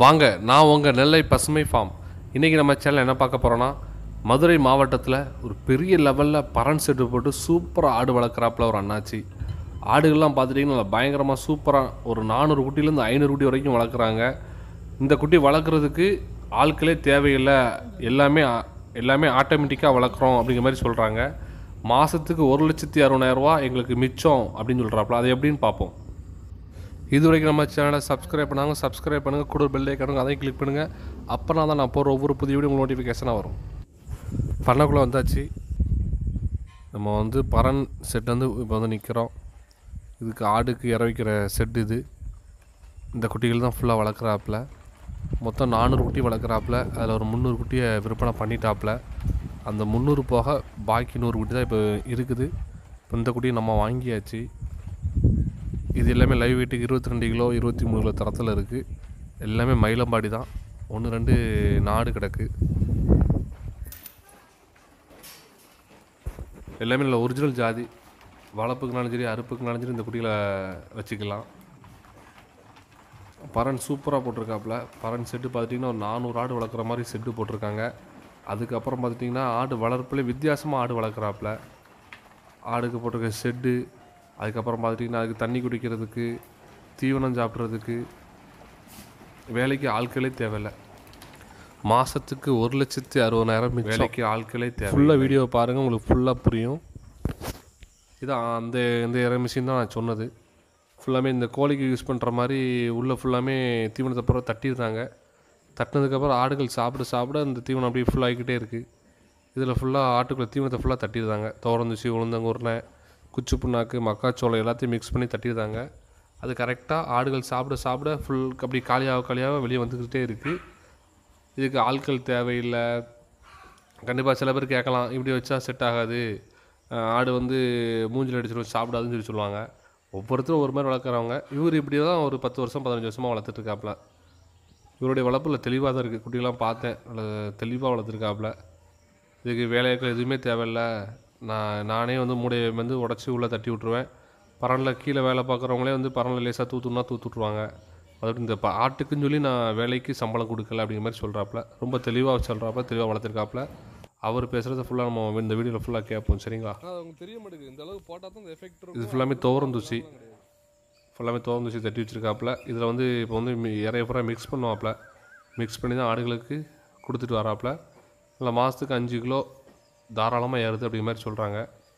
வாங்க நான் உங்கள் நெல்லை பசுமை ஃபார்ம் இன்றைக்கி நம்ம சேனல் என்ன பார்க்க போகிறோன்னா மதுரை மாவட்டத்தில் ஒரு பெரிய லெவலில் பரன் செட்டு போட்டு சூப்பராக ஆடு வளர்க்குறாப்புல ஒரு அண்ணாச்சி ஆடுகள்லாம் பார்த்துட்டிங்கன்னா நல்லா பயங்கரமாக சூப்பராக ஒரு நானூறு குட்டிலேருந்து ஐநூறு குட்டி வரைக்கும் வளர்க்குறாங்க இந்த குட்டி வளர்க்குறதுக்கு ஆட்களே தேவையில்லை எல்லாமே ஆ- எல்லாமே ஆட்டோமேட்டிக்காக வளர்க்குறோம் அப்படிங்கிற மாதிரி சொல்கிறாங்க மாதத்துக்கு ஒரு லட்சத்தி அறுபதாயிரரூவா எங்களுக்கு மிச்சம் அப்படின்னு சொல்கிறாப்புல அது எப்படின்னு பார்ப்போம் இது வரைக்கும் நம்ம சேனலை சப்ஸ்கிரைப் பண்ணாங்க சப்ஸ்கிரைப் பண்ணுங்கள் கூட பெல் ஐக்கானுங்க அதையும் கிளிக் பண்ணுங்கள் அப்போனா தான் நான் போகிற ஒவ்வொரு புதிய வீடியோ உங்களுக்கு நோட்டிஃபிகேஷனாக வரும் பண்ணக்குள்ளே வந்தாச்சு நம்ம வந்து பரன் செட் வந்து இப்போ வந்து நிற்கிறோம் இதுக்கு ஆடுக்கு இற வைக்கிற செட் இது இந்த குட்டிகள் தான் ஃபுல்லாக வளர்க்குறாப்புல மொத்தம் நானூறு குட்டி வளர்க்குறாப்புல அதில் ஒரு முந்நூறு குட்டியை விற்பனை பண்ணிட்டாப்புல அந்த முந்நூறு போக பாக்கி நூறு குட்டி தான் இப்போ இருக்குது இப்போ இந்த குட்டியை நம்ம வாங்கியாச்சு இது எல்லாமே லைவ் வெயிட்டுக்கு இருபத்தி ரெண்டு கிலோ இருபத்தி மூணு கிலோ தரத்தில் இருக்குது எல்லாமே மயிலம்பாடி தான் ஒன்று ரெண்டு நாடு கிடக்கு எல்லாமே நல்ல ஒரிஜினல் ஜாதி வளர்ப்புக்குனாலும் சரி அறுப்புக்குனாலும் சரி இந்த குட்டிகளை வச்சுக்கலாம் பரன் சூப்பராக போட்டிருக்காப்புல பரன் செட்டு பார்த்துட்டிங்கன்னா ஒரு நானூறு ஆடு வளர்க்குற மாதிரி செட்டு போட்டிருக்காங்க அதுக்கப்புறம் பார்த்துட்டிங்கன்னா ஆடு வளர்ப்புல வித்தியாசமாக ஆடு வளர்க்குறாப்புல ஆடுக்கு போட்டிருக்க ஷெட்டு அதுக்கப்புறம் பார்த்துட்டிங்கன்னா அதுக்கு தண்ணி குடிக்கிறதுக்கு தீவனம் சாப்பிட்றதுக்கு வேலைக்கு ஆட்களே தேவையில்லை மாதத்துக்கு ஒரு லட்சத்தி அறுபதாயிரம் வேலைக்கு ஆட்களே தேவை ஃபுல்லாக வீடியோ பாருங்கள் உங்களுக்கு ஃபுல்லாக புரியும் இதான் அந்த இந்த இற மிஷின் தான் நான் சொன்னது ஃபுல்லாமே இந்த கோழிக்கு யூஸ் பண்ணுற மாதிரி உள்ளே ஃபுல்லாமே தீவனத்தை பூரா தட்டிடுறாங்க தட்டினதுக்கப்புறம் ஆடுகள் சாப்பிட சாப்பிட அந்த தீவனம் அப்படியே ஃபுல் ஆகிக்கிட்டே இருக்குது இதில் ஃபுல்லாக ஆட்டுக்குள்ள தீவனத்தை ஃபுல்லாக தட்டிடுறாங்க தோரந்துச்சி உளுந்தங்குருணை குச்சி புண்ணாக்கு மக்காச்சோளம் எல்லாத்தையும் மிக்ஸ் பண்ணி தட்டிடுறாங்க அது கரெக்டாக ஆடுகள் சாப்பிட சாப்பிட ஃபுல் அப்படி காலியாக காலியாக வெளியே வந்துக்கிட்டே இருக்குது இதுக்கு ஆட்கள் தேவையில்லை கண்டிப்பாக சில பேர் கேட்கலாம் இப்படி வச்சா செட் ஆகாது அஹ் ஆடு வந்து மூஞ்சில் அடிச்சிடும் சாப்பிடாதுன்னு சொல்லி சொல்லுவாங்க ஒவ்வொருத்தரும் ஒரு மாதிரி வளர்க்குறவங்க இவர் இப்படி தான் ஒரு பத்து வருஷம் பதினஞ்சு வருஷமாக வளர்த்துட்டு இருக்காப்புல இவருடைய வளர்ப்பில் தெளிவாக தான் இருக்குது குட்டிலாம் பார்த்தேன் நல்ல தெளிவாக வளர்த்துருக்காப்புல இதுக்கு வேலையாட்கள் எதுவுமே தேவையில்ல நான் நானே வந்து மூடையை வந்து உடச்சி உள்ளே தட்டி விட்ருவேன் பரனில் கீழே வேலை பார்க்குறவங்களே வந்து பரனில் லேசாக தூத்துனா தூத்து விட்ருவாங்க அதாவது இந்த இப்போ ஆட்டுக்குன்னு சொல்லி நான் வேலைக்கு சம்பளம் கொடுக்கல அப்படிங்கிற மாதிரி சொல்கிறாப்புல ரொம்ப தெளிவாக சொல்கிறாப்புல தெளிவாக வளர்த்துருக்காப்புல அவர் பேசுகிறத ஃபுல்லாக நம்ம இந்த வீடியோவில் ஃபுல்லாக கேட்போம் சரிங்களா அது உங்களுக்கு தெரிய மாட்டேங்குது இந்த அளவுக்கு போட்டால் தான் இந்த எஃபெக்ட் இது ஃபுல்லாமே துவரம் தூசி ஃபுல்லாமே துவரம் தூசி தட்டி வச்சிருக்காப்புல இதில் வந்து இப்போ வந்து மி- இறைய பூரா மிக்ஸ் பண்ணுவாப்புல மிக்ஸ் பண்ணி தான் ஆடுகளுக்கு கொடுத்துட்டு வராப்புல இல்லை மாதத்துக்கு அஞ்சு கிலோ தாராளமாக ஏறுது அப்படிங்கிற மாதிரி சொல்கிறாங்க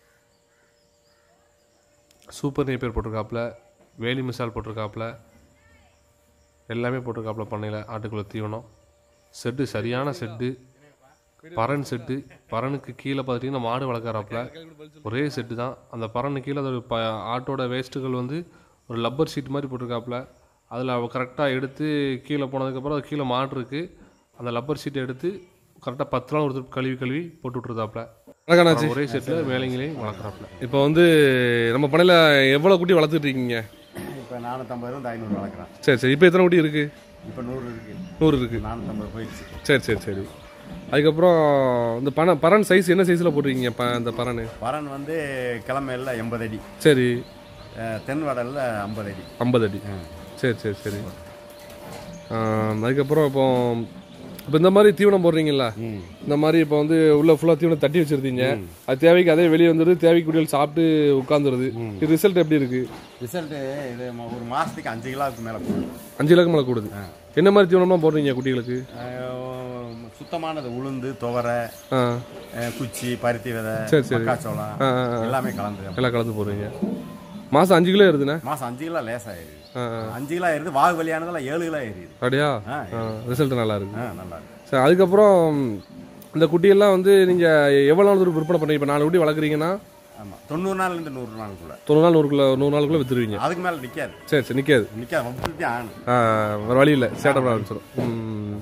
சூப்பர் நேப்பியர் போட்டிருக்காப்புல வேலி மிசால் போட்டிருக்காப்புல எல்லாமே போட்டிருக்காப்புல பண்ணையில் ஆட்டுக்குள்ள தீவனம் செட்டு சரியான செட்டு பரன் செட்டு பரனுக்கு கீழே பார்த்துட்டிங்கன்னா மாடு வளர்க்குறாப்புல ஒரே செட்டு தான் அந்த பரனு கீழே அதோட ப ஆட்டோட வேஸ்ட்டுகள் வந்து ஒரு லப்பர் ஷீட் மாதிரி போட்டிருக்காப்புல அதில் அவள் கரெக்டாக எடுத்து கீழே போனதுக்கப்புறம் அது கீழே மாடு இருக்குது அந்த லப்பர் ஷீட்டை எடுத்து கரெக்டாக பத்து நாள் ஒரு கழுவி கழுவி போட்டு விட்ருதாப்புல வணக்கண்ணாச்சி ஒரே செட்டில் மேலைங்களையும் வளர்க்குறாப்புல இப்போ வந்து நம்ம பண்ணையில் எவ்வளோ குட்டி வளர்த்துட்டு இருக்கீங்க இப்போ நானூற்றம்பது இருந்து ஐநூறு வளர்க்குறேன் சரி சரி இப்போ எத்தனை குட்டி இருக்குது இப்போ நூறு இருக்கு நூறு இருக்குது நானூற்றம்பது போயிடுச்சு சரி சரி சரி அதுக்கப்புறம் இந்த பண பரன் சைஸ் என்ன சைஸில் போட்டிருக்கீங்க ப இந்த பரன் பரன் வந்து கிழமையில் எண்பது அடி சரி அஹ், தென் வடலில் ஐம்பது அடி ஐம்பது அடி சரி சரி சரி ஆ, அதுக்கப்புறம் இப்போ இப்போ இந்த மாதிரி தீவனம் போடுறீங்களா இந்த மாதிரி இப்போ வந்து உள்ள ஃபுல்லாக தீவனம் தட்டி வச்சிருந்தீங்க அது தேவைக்கு அதே வெளியே வந்துடுது தேவைக்கு குடிகள் சாப்பிட்டு உட்காந்துருது இது ரிசல்ட் எப்படி இருக்கு ரிசல்ட்டு இது ம- ஒரு மாதத்துக்கு அஞ்சு கிலோவுக்கு மேலே போகும் அஞ்சு லட்சம் மேலே கூடுது என்ன மாதிரி தீவனம்லாம் போடுறீங்க குட்டிகளுக்கு அஹ், சுத்தமானது உளுந்து துவரை ஆ அஹ், குச்சி பருத்தி விதை சரி, சரி. மக்காச்சோளம் ஆ, ஆ, ஆ. எல்லாமே கலந்து எல்லாம் கலந்து போடுறீங்க மாதம் அஞ்சு கிலோ இருதுண்ணே மாதம் அஞ்சு கிலோ லேசாகிடுது ஆ ஆ. அஞ்சு கிலோ ஏறுது வாகு வழியானதெல்லாம் ஏழு கிலோ ஏறிடுது அப்படியா ஆ ரிசல்ட் நல்லா இருக்கு ஆ நல்லா இருக்கு சரி அதுக்கப்புறம் இந்த குட்டியெல்லாம் வந்து நீங்கள் எவ்வளோ நாள் தூரம் விற்பனை பண்ணுறீங்க இப்போ நாலு குட்டி வளர்க்குறீங்கன்னா ஆமாம் தொண்ணூறு நாள்லேருந்து நூறு நாளுக்குள்ள தொண்ணூறு நாள் நூறு கிலோ நூறு நாளுக்குள்ளே வித்துருவீங்க அதுக்கு மேலே நிற்காது சரி சரி நிற்காது நிற்காது விட்டுட்டு ஆகணும் ஆ, வேற வழி இல்லை சேட்டை பண்ண ஆரம்பிச்சிடும் ம்.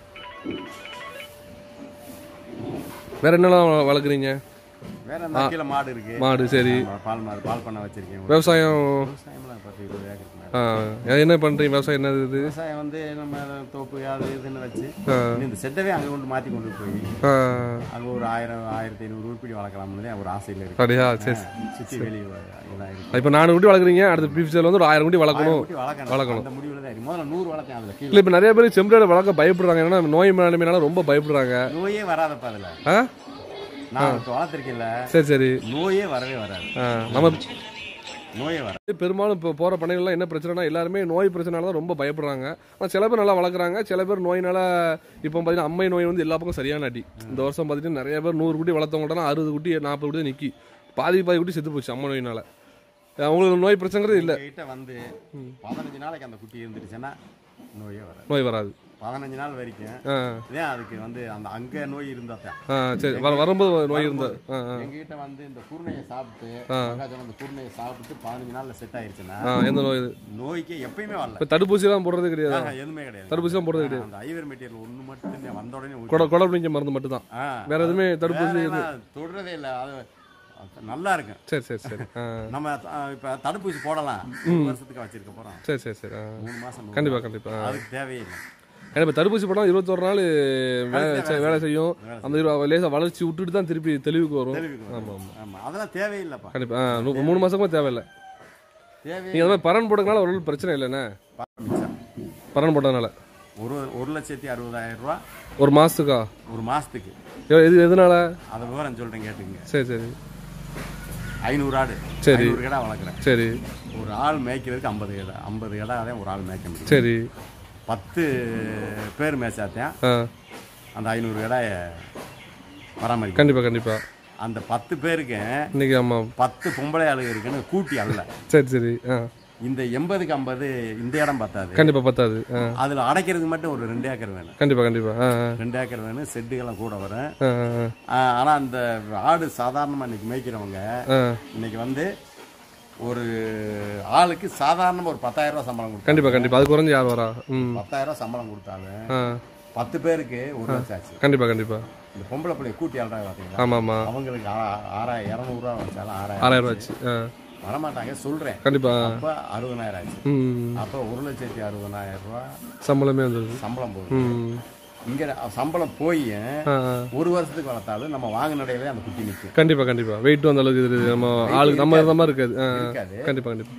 வேற என்னெல்லாம் வள- வளர்க்குறீங்க வேற என்ன கீழே மாடு இருக்கு மாடு சரி ஆமா, பால் மாடு பால் பண்ண வச்சிருக்கேன் விவசாயம் விவசாயம்லாம் பத்து இருபது ஏக்கருக்கு மேல. ஆ, என்ன பண்ணுறீங்க விவசாயம் என்னது இது விவசாயம் வந்து நம்ம தோப்பு அது இதுன்னு வச்சு ஆ. இன்னும் இந்த செட்டவே அங்கே கொண்டு மாற்றி கொண்டு போய் ஆ, அங்கே ஒரு ஆயிரம் ஆயிரத்தி ஐநூறு உருப்படி வளர்க்கலாம்னு தான் ஒரு ஆசையில் இருக்கு அப்படியா சரி சுற்றி வெளியே இதெல்லாம் இருக்கு இப்போ நானூறு குட்டி வளர்க்குறீங்க அடுத்த ஃபியூச்சரில் வந்து ஒரு ஆயிரம் குட்டி வளர்க்கணும் குட்டி வளர்க்கணும் வளர்க்கணும். அந்த முடிவில் தான் இருக்கு முதல்ல நூறு வளர்த்தேன் அதுல கீழே இல்லை இப்போ நிறைய பேர் செம்பரியாடு வளர்க்க பயப்படுறாங்க ஏன்னா நோய் மேலாண்மைனால ரொம்ப பயப்படுறாங்க நோயே வராதப்பா அதுல ஆ நான் இப்ப வளர்த்திருக்கேன்ல சரி சரி நோயே வரவே வராது ஆ நம்ம நோயே வராது பெரும்பாலும் இப்போ போகிற பண்ணைகள்லாம் என்ன பிரச்சனைனா எல்லாருமே நோய் பிரச்சனால தான் ரொம்ப பயப்படுறாங்க ஆனால் சில பேர் நல்லா வளர்க்குறாங்க சில பேர் நோயினால இப்போ பார்த்தீங்கன்னா அம்மை நோய் வந்து எல்லா பக்கம் சரியான அடி இந்த வருஷம் பார்த்தீங்கன்னா நிறைய பேர் நூறு குட்டி வளர்த்தவங்கள்ட்ட அறுபது குட்டி நாற்பது குட்டி நிற்கி பாதி பாதி குட்டி செத்து போச்சு அம்மை நோயினால அவங்களுக்கு நோய் பிரச்சனைங்கிறது இல்லை கிட்ட வந்து பதினஞ்சு நாளைக்கு அந்த குட்டி இருந்துருச்சுன்னா நோயே வராது நோய் வராது பதினஞ்சு நாள் வரைக்கும் ஆ ஏன் அதுக்கு வந்து அந்த அங்க நோய் இருந்தா தான் ஆ சரி வர வரும்போது நோய் இருந்தால் ஆ ஆ எங்ககிட்ட வந்து இந்த குருணையை சாப்பிட்டு ஆ. மகாஜன் அந்த குருணையை சாப்பிட்டு பதினஞ்சு நாள்ல செட் ஆயிருச்சுன்னா ஆ எந்த நோய் இது நோய்க்கு எப்பயுமே வரல இப்போ தடுப்பூசிலாம் போடுறது கிடையாது ஆஹா, எதுவுமே கிடையாது தடுப்பூசிலாம் போடுறது கிடையாது அந்த ஐவர் மெட்டீரியல் ஒண்ணு மட்டும் வந்த உடனே ஊத்தி- கொடை கொடை பிடிக்க மருந்து மட்டும் தான் ஆ. வேற எதுவுமே தடுப்பூசி வேற எல்லாம் தொடுறதே இல்ல அது அது நல்லா இருக்கும் சரி சரி சரி ஆ நம்ம அஹ், இப்ப தடுப்பூசி போடலாம் மூணு வருஷத்துக்கு வச்சிருக்க போறோம் சரி சரி சரி ஆ மூணு மாசம் கண்டிப்பா கண்டிப்பா ஆ. அதுக்கு தேவையே இல்லை ஏன்னா இப்போ தடுப்பூசி போட்டால் இருபத்தொரு நாள் வேலை செய்- வேலை செய்யும் வேலை அந்த இரு- லேசா வளர்ச்சி விட்டுட்டு தான் திருப்பி தெளிவுக்கு வரும் தெளிவுக்கு வரும். ஆமாம் ஆமாம் ஆமா அதெல்லாம் தேவையில்லைப்பா கண்டிப்பா ஆ நூ- மூணு மாசமும் தேவையில்லை தேவையே நீங்கள் அந்த மாதிரி பரன் போட்டதுனால ஒரு பிரச்சனை இல்லைண்ணே மிச்சம். பரன் போட்டதுனால ஒரு ஒரு லட்சத்தி அறுபதாயிரம் ரூபா ஒரு மாசத்துக்கா ஒரு மாசத்துக்கு எ- எது எதனால அதை விவரம் சொல்றேன் கேட்டுங்க சரி சரி ஐநூறு ஆடு சரி. ஐநூறு கடை வளர்க்குறேன் சரி ஒரு ஆள் மேய்க்கிறதுக்கு ஐம்பது கடை ஐம்பது கடை தான் ஒரு ஆள் மேய்க்க முடியும் சரி பத்து பேர் மேய்ச்சாத்தான் ஆ அந்த ஐநூறு கடாய பராமரிக்கும் கண்டிப்பா கண்டிப்பா அந்த பத்து பேருக்கு இன்னைக்கு ஆமாம் பத்து பொம்பளை ஆளுங்க இருக்குன்னு கூட்டி அல்ல சரி சரி ஆ இந்த எண்பதுக்கு ஐம்பது இந்த இடம் பத்தாது கண்டிப்பா பத்தாது ஆ அதுல அடைக்கிறதுக்கு மட்டும் ஒரு ரெண்டு ஏக்கர் வேணும் கண்டிப்பா கண்டிப்பா ஆ ஆ ரெண்டு ஏக்கர் வேணும் செட்டுகள்லாம் கூட வரும் ஆ ஆ, ஆ, ஆனா அந்த ஆடு சாதாரணமா இன்னைக்கு மேய்க்கிறவங்க ஆ இன்னைக்கு வந்து ஒரு ஆளுக்கு சாதாரணமா ஒரு பத்தாயிரம் ரூபாய் சம்பளம் கொடுத்தாங்க கண்டிப்பா கண்டிப்பா அது குறைஞ்சு யார் வரா ம் பத்தாயிரம் ரூபாய் சம்பளம் கொடுத்தாலும் ஆ பத்து பேருக்கு ஒரு லட்சம் ஆச்சு கண்டிப்பா கண்டிப்பா இந்த பொம்பளை பிள்ளைய கூட்டி ஆள்றாங்க பாத்தீங்களா ஆமா ஆமா அவங்களுக்கு ஆ- ஆறாயிரம் இரநூறுவா வச்சாலும் ஆறாயிரம் ஆறாயிரம் ரூபாய் ஆச்சு ஆ வரமாட்டாங்க சொல்றேன் கண்டிப்பா அப்ப அறுபதாயிரம் ஆச்சு ம் அப்ப ஒரு லட்சத்தி அறுபதாயிரம் ரூபாய் சம்பளமே வந்துருது சம்பளம் போகுது ம் இங்க சம்பளம் போய் ஆ ஆ. ஒரு வருஷத்துக்கு வளர்த்தாலும் நம்ம வாங்கின இடையில அந்த குட்டி நிற்கும் கண்டிப்பா கண்டிப்பா வெயிட் அந்த அளவுக்கு இது நம்ம ஆளுக்கு நம்ம இருந்த மாதிரி இருக்காது ஆ, ஆ. இருக்காது கண்டிப்பா கண்டிப்பா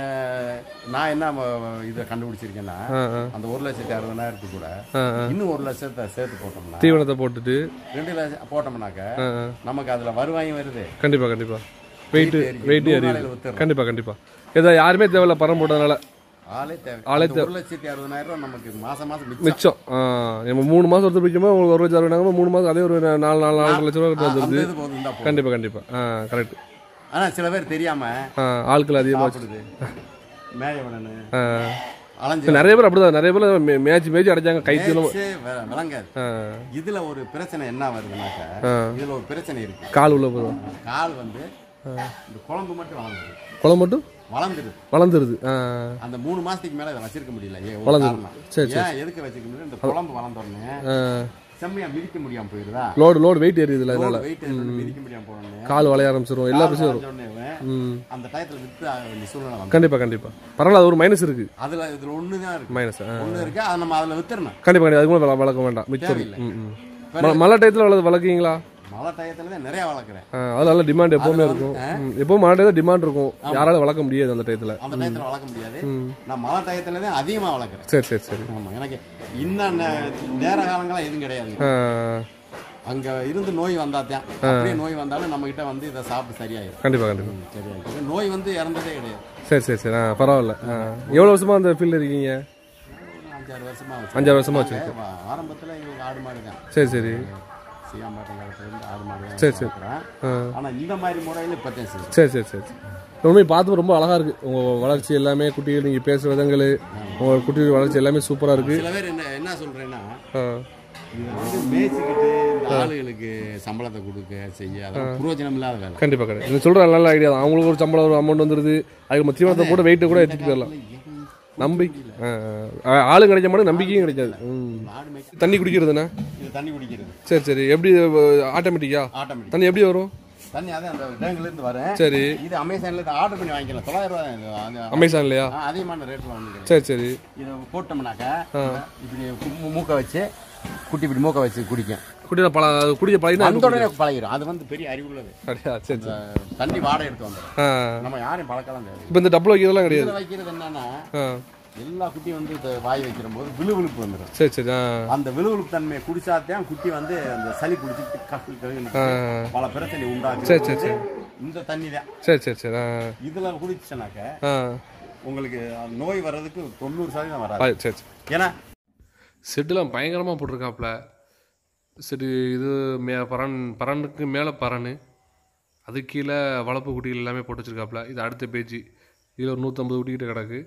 அஹ் நான் என்ன ம- இதை கண்டுபிடிச்சிருக்கேன்னா ஆ ஆ அந்த ஒரு லட்சத்தி அறுபதாயிரத்துக்கு கூட ஆ ஆ இன்னும் ஒரு லட்சத்தை சேர்த்து போட்டோம்னா தீவனத்தை போட்டுட்டு ரெண்டு லட்சம் போட்டோம்னாக்க ஆ ஆ நமக்கு அதுல வருவாயும் வருது கண்டிப்பா கண்டிப்பா வெயிட் ஏறி- வெயிட் நூறு ஏறி நாளையில வித்துறோம். கண்டிப்பா கண்டிப்பா இதை யாருமே தேவையில்ல பரம் போட்டதுனால ஆளே தேவை ஆளே அந்த ஒரு லட்சத்தி அறுபதாயிரம் ரூபாய் நமக்கு மாசம் மாசம் மிச்சம் மிச்சம் ஆ, நம்ம மூணு மாசம் ஒருத்தர் பிடிக்கும்போது உங்களுக்கு ஒரு லட்சம் அறுபதாங்க மூணு மாசம் அதே ஒரு நாலு நாலு நாலு லட்சம் ரூபா கிட்ட அந்த வந்துருது இது போதும் தான் போதும் கண்டிப்பா கண்டிப்பா ஆ கரெக்ட் ஆனா சில பேர் தெரியாம ஆ ஆட்கள் அதிகமாக வச்சு சாப்பிடுது மேய விடனு ஆ. அலைஞ்சு நிறைய பேர் அப்படிதான் நிறைய பேர் மே- மேய்ச்சி மேய்ச்சி அடைச்சாங்க கைத்துல மேய்ச்சே வி- விளங்காது ஆ, இதுல ஒரு பிரச்சனை என்ன வருதுனாக்க ஆ. இதுல ஒரு பிரச்சனை இருக்கு கால் உள்ள போதும் கால் வந்து இந்த குழம்பு மட்டும் வளர்ந்துருது குளம் மட்டும் வளர்ந்துருது வளர்ந்துருது ஆ, அந்த மூணு மாசத்துக்கு மேல இதை வச்சிருக்க முடியல ஏன் ஒரு வளர்ந்துரும். காரணம். சரி, ஏன் எதுக்கு வச்சிருக்க முடியல இந்த குழம்பு வளர்ந்த உடனே ஆ. செம்மையா மிதிக்க முடியாம போயிருதா லோடு லோடு வெயிட் ஏறியுதுல அதனால வெயிட் மிதிக்க முடியாம போனோடனே கால் வளைய ஆரம்பிச்சிரும் எல்லா பிரச்சனையும் வரும் உடனே ம் அந்த டயத்துல வித்து ஆக வேண்டிய சூழ்நிலை வந்து கண்டிப்பா கண்டிப்பா பரவாயில்ல அது ஒரு மைனஸ் இருக்கு அதுல இதுல ஒண்ணுதான் இருக்கு மைனஸ் ஒண்ணு இருக்கு அதை நம்ம அதுல வித்துறணும் கண்டிப்பா கண்டிப்பா அது கூட வளர்க்க வேண்டாம் மிச்சம் தேவையில்லை. ம் ம் ம- மழை டயத்தில் வளர்த்து வளர்க்கீங்களா மழை டயத்துல தான் நிறைய வளர்க்குறேன் ஆ, அது நல்ல டிமாண்ட் எப்பவுமே இருக்கும் ம், எப்பவும் மழை டயத்தில் டிமாண்ட் இருக்கும் யாராலும் வளர்க்க முடியாது அந்த டயத்தில் அந்த டயத்துல வளர்க்க முடியாது நான் மழை டயத்துல தான் அதிகமா வளர்க்குறேன் சரி சரி சரி ஆமா எனக்கு இன்னும் நே- நேர காலங்களா எதுவும் கிடையாது ஆ, அங்க இருந்து நோய் வந்தாத்தான் அப்படியே நோய் வந்தாலும் நம்ம கிட்ட வந்து இதை சாப்பிட்டு சரியாயிரும் கண்டிப்பா கண்டிப்பா ம், சரியாயிரும் நோய் வந்து இறந்ததே கிடையாது சரி சரி சரி ஆ பரவாயில்ல ஆ எவ்வளோ வருஷமா அந்த ஃபீல்டில் இருக்கீங்க ஒரு அஞ்சாறு வருஷமா வச்சு அஞ்சாறு வருஷமா வச்சிருக்கேன் ஆரம்பத்துல எங்களுக்கு ஆடு மாடு தான் சரி சரி சீயாம்பாட்டம் காலத்துல இருந்து ஆடு மாடு தான் சரி, சரி. வளர்க்குறேன். ஆ ஆனா இந்த மாதிரி முறையில இப்பதான் செய்யும் சரி சரி சரி உண்மை பார்த்து ரொம்ப அழகா இருக்கு உங்க வளர்ச்சி எல்லாமே குட்டிகள் நீங்க பேசுற விதங்கள் உங்க குட்டிகள் வளர்ச்சி எல்லாமே சூப்பரா இருக்கு சில பேர் என்ன என்ன சொல்றேன்னா ஆ, இதை வந்து மேய்ச்சிக்கிட்டு இந்த ஆளுகளுக்கு சம்பளத்தை கொடுக்க செய்ய அதெல்லாம் புரோஜனம் இல்லாத வேலை கண்டிப்பா கிடையாது நீங்க சொல்ற நல்ல ஐடியா தான் அவங்களுக்கு ஒரு சம்பளம் ஒரு அமௌண்ட் வந்துருது அதுக்கு நம்ம தீவனத்தை கூட வெயிட்டை கூட எடுத்துட்டு போயிடலாம் நம்பிக்கை ஆ, ஆ. ஆளு கிடைக்க மாட்டேன் நம்பிக்கையும் கிடைக்காது ம். ஆடு மேய்ச்சி தண்ணி குடிக்கிறதுண்ணா இது தண்ணி குடிக்கிறது சரி சரி எப்படி ஆட்டோமேட்டிக்கா ஆட்டோமேட்டிக் தண்ணி எப்படி வரும் தண்ணி அதே அந்த டேங்க்ல இருந்து வரேன் சரி இது அமேசான்ல இருந்து ஆர்டர் பண்ணி வாங்கிக்கலாம் தொள்ளாயிரம் ரூபாய் தான் இது. அந்த- அமேசான் இல்லையா ஆ, அதிகமான ரேட்ல வாங்கிக்கிறேன் சரி சரி இதை போட்டோம்னாக்கா இப்படி கு- மூக்க வச்சு குட்டி இப்படி மூக்க வச்சு குடிக்கும் குடிக்கிற பழ குடிக்க பழகினா அந்த உடனே பழகிடும் அது வந்து பெரிய அறிவுள்ளது அப்படியா சரி சரி இந்த தண்ணி வாடகை எடுத்து வந்துடும் ஆ நம்ம யாரையும் பழக்கலாம் தேவை இப்போ இந்த டப்பில் வைக்கிறதெல்லாம் கிடையாது இதுல வைக்கிறது என்னன்னா ஆ எல்லா குட்டியும் வந்து இந்த வாய் வைக்கிற போது விழுவிழுப்பு வந்துடும் சரி சரி ஆ அந்த விழுவிழுப்பு தன்மையை குடிச்சாதான் குட்டி வந்து அந்த சளி குடிச்சிட்டு கக்கு கழுகு பல பிரச்சனை சரி, உண்டாக்கு சரி, சரி. இந்த தண்ணி தான் சரி சரி சரி ஆ இதுல குடிச்சுனாக்க ஆ உங்களுக்கு நோய் வர்றதுக்கு தொண்ணூறு சதவீதம் ஆ, வராது சரி சரி ஏன்னா செட்டுலாம் பயங்கரமாக போட்டிருக்காப்புல செட்டு இது மே பரன் பரனுக்கு மேலே பரன் அது கீழே வளர்ப்பு குட்டிகள் எல்லாமே போட்டு வச்சிருக்காப்புல இது அடுத்த பேஜ் இதில் ஒரு நூற்றம்பது குட்டிக்கிட்ட கிடக்கு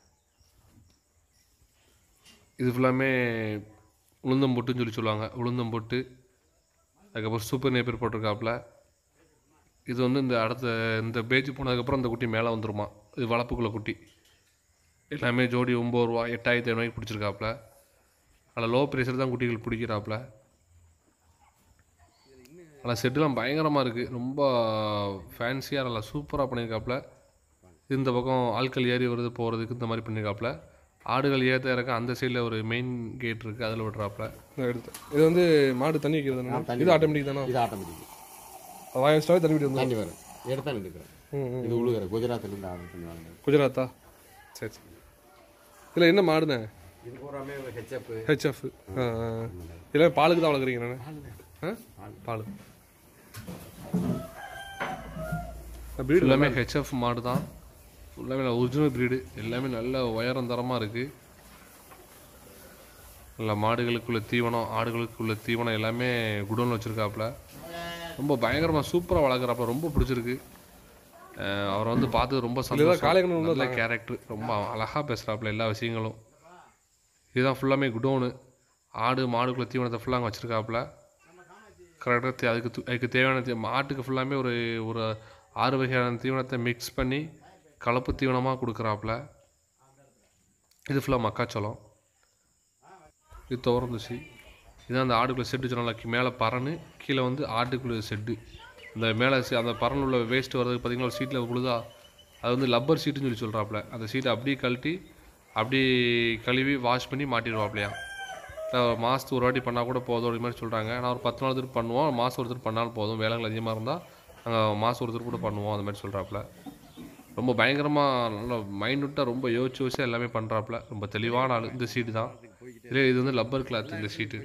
இது ஃபுல்லாமே உளுந்தம்பொட்டுன்னு சொல்லி சொல்லுவாங்க உளுந்தம்பொட்டு அதுக்கப்புறம் சூப்பர் நேப்பர் போட்டிருக்காப்புல இது வந்து இந்த அடுத்த இந்த பேஜ் போனதுக்கப்புறம் இந்த குட்டி மேலே வந்துருமா இது வளர்ப்புக்குள்ள குட்டி எல்லாமே ஜோடி ஒம்பது ரூபா எட்டாயிரத்தி ஐநூறுவாய்க்கு பிடிச்சிருக்காப்புல அதில் லோ ப்ரெஷர் தான் குட்டிகள் பிடிக்கிறாப்புல ஆனால் செட்டுலாம் பயங்கரமாக இருக்குது ரொம்ப ஃபேன்சியாக நல்லா சூப்பராக பண்ணியிருக்காப்புல இந்த பக்கம் ஆட்கள் ஏறி வருது போகிறதுக்கு இந்த மாதிரி பண்ணியிருக்காப்புல ஆடுகள் ஏற்ற இறக்க அந்த சைடில் ஒரு மெயின் கேட் இருக்குது அதில் விட்றாப்புல நான் எடுத்தேன் இது வந்து மாடு தண்ணி வைக்கிறது தானே தண்ணி இது ஆட்டோமேட்டிக் தானே இது ஆட்டோமேட்டிக் வாய் வச்சிட்டாவே தண்ணி விட்டு வந்துடும் தண்ணி வரும் எடுத்தா எடுக்கிறேன் ம் ம். இது உழுகிற குஜராத்ல இருந்து ஆர்டர் பண்ணி வாங்க குஜராத்தா சரி சரி இதில் என்ன மாடுண்ணே இது பூராமே ஹெச்எப் ஹெச்எஃப் ஆ ஆ. இதெல்லாம் பாலுக்கு தான் வளர்க்குறீங்க நான் ஆ பால் ப்ரீடு எல்லாமே ஹெச்எஃப் மாடு தான் ஃபுல்லாமே ஒரிஜினல் ப்ரீடு எல்லாமே நல்ல உயரம் தரமாக இருக்குது நல்ல மாடுகளுக்குள்ள தீவனம் ஆடுகளுக்குள்ள தீவனம் எல்லாமே குடோனில் வச்சுருக்காப்புல ரொம்ப பயங்கரமாக சூப்பராக வளர்க்குறாப்புல ரொம்ப பிடிச்சிருக்கு அஹ் அவரை வந்து பார்த்து ரொம்ப சந்தோஷம் காளைக்கண்ணு உள்ள நல்ல கேரக்டர் ரொம்ப அழகாக பேசுகிறாப்புல எல்லா விஷயங்களும் இதுதான் ஃபுல்லாமே குடோனு ஆடு மாடுக்குள்ள தீவனத்தை ஃபுல்லாக அங்கே வச்சுருக்காப்புல கரெக்டாக அதுக்கு து- அதுக்கு தேவையான தீ- மாட்டுக்கு ஃபுல்லாமே ஒரு ஒரு ஆறு வகையான தீவனத்தை மிக்ஸ் பண்ணி கலப்பு தீவனமாக கொடுக்குறாப்புல இது ஃபுல்லாக மக்காச்சோளம் இது துவரந்துச்சு இதான் அந்த ஆடுக்குள்ள செட்டு சொன்னால மேலே பறனு கீழே வந்து ஆட்டுக்குள்ள செட்டு இந்த மேலே அந்த பறன் உள்ள வேஸ்ட் வர்றதுக்கு பார்த்தீங்கன்னா ஒரு சீட்டில் விழுதா அது வந்து லப்பர் சீட்டுன்னு சொல்லி சொல்கிறாப்புல அந்த சீட்டை அப்படியே கழட்டி அப்படியே கழுவி வாஷ் பண்ணி மாட்டிடுவாப்லையா மாதத்துக்கு ஒரு வாட்டி பண்ணால் கூட போதும் அப்படி மாதிரி சொல்கிறாங்க நான் ஒரு பத்து நாள் திருப்பி பண்ணுவோம் மாதம் ஒரு திருப்பி பண்ணாலும் போதும் வேலைகள் அதிகமாக இருந்தால் நாங்கள் மாதம் ஒரு திருப்பி கூட பண்ணுவோம் அந்த மாதிரி சொல்கிறாப்புல ரொம்ப பயங்கரமாக நல்லா மைண்ட்விட்டாக ரொம்ப யோசிச்சு யோசிச்சு எல்லாமே பண்ணுறாப்புல ரொம்ப தெளிவான ஆள் இந்த சீட்டு தான் இதே இது வந்து லப்பர் கிளாத் இந்த சீட்டு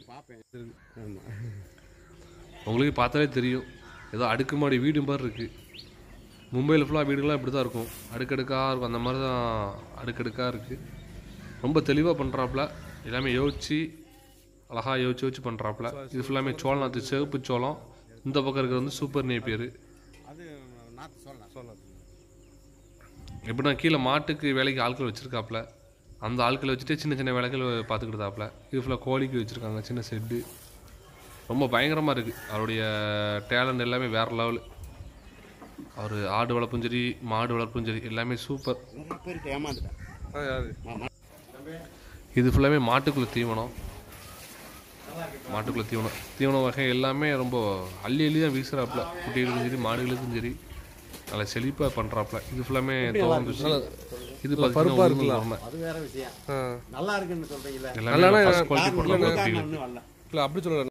உங்களுக்கு பார்த்தாலே தெரியும் ஏதோ அடுக்குமாடி வீடு மாதிரி இருக்குது மும்பையில் ஃபுல்லாக வீடுகள்லாம் இப்படி தான் இருக்கும் அடுக்கடுக்காக இருக்கும் அந்த மாதிரி தான் அடுக்கடுக்காக இருக்குது ரொம்ப தெளிவாக பண்ணுறாப்புல எல்லாமே யோசிச்சு அழகாக யோசிச்சு யோசிச்சு பண்ணுறாப்புல இது ஃபுல்லாமே சோளம் நாற்று சிவப்பு சோளம் இந்த பக்கம் இருக்கிறது வந்து சூப்பர் நேப்பியர் அது நாத்து சொல்லலாம் சொல்லலாம் எப்படின்னா கீழே மாட்டுக்கு வேலைக்கு ஆட்கள் வச்சுருக்காப்புல அந்த ஆட்களை வச்சுட்டு சின்ன சின்ன வேலைகள் பார்த்துக்கிட்டாப்புல இது ஃபுல்லாக கோழிக்கு வச்சுருக்காங்க சின்ன செட்டு ரொம்ப பயங்கரமாக இருக்குது அவருடைய டேலண்ட் எல்லாமே வேறு லெவல் அவர் ஆடு வளர்ப்பும் சரி மாடு வளர்ப்பும் சரி எல்லாமே சூப்பர் நிறைய பேருக்கு ஏமாந்துட்டேன் ஆ யாரு இது ஃபுல்லாமே மாட்டுக்குள்ள தீவனம் மாட்டுக்குள்ள தீவனம் தீவன வகை எல்லாமே ரொம்ப அள்ளி அள்ளி தான் வீசுறாப்புல குட்டிகளுக்கும் சரி மாடுகளுக்கும் சரி நல்லா செழிப்பாக பண்ணுறாப்புல இது ஃபுல்லாமே துவந்துச்சு இது பருப்பா பார்த்தீங்கன்னா இருக்குல்ல? உளுந்து அது வேற விஷயம் ஆ நல்லா இருக்குன்னு சொல்றீங்களா எல்லாமே நல்லா first quality காரணம் போடுற இல்லைங்க. குட்டிகள் இன்னும் வரல இல்லை அப்படி சொல்ல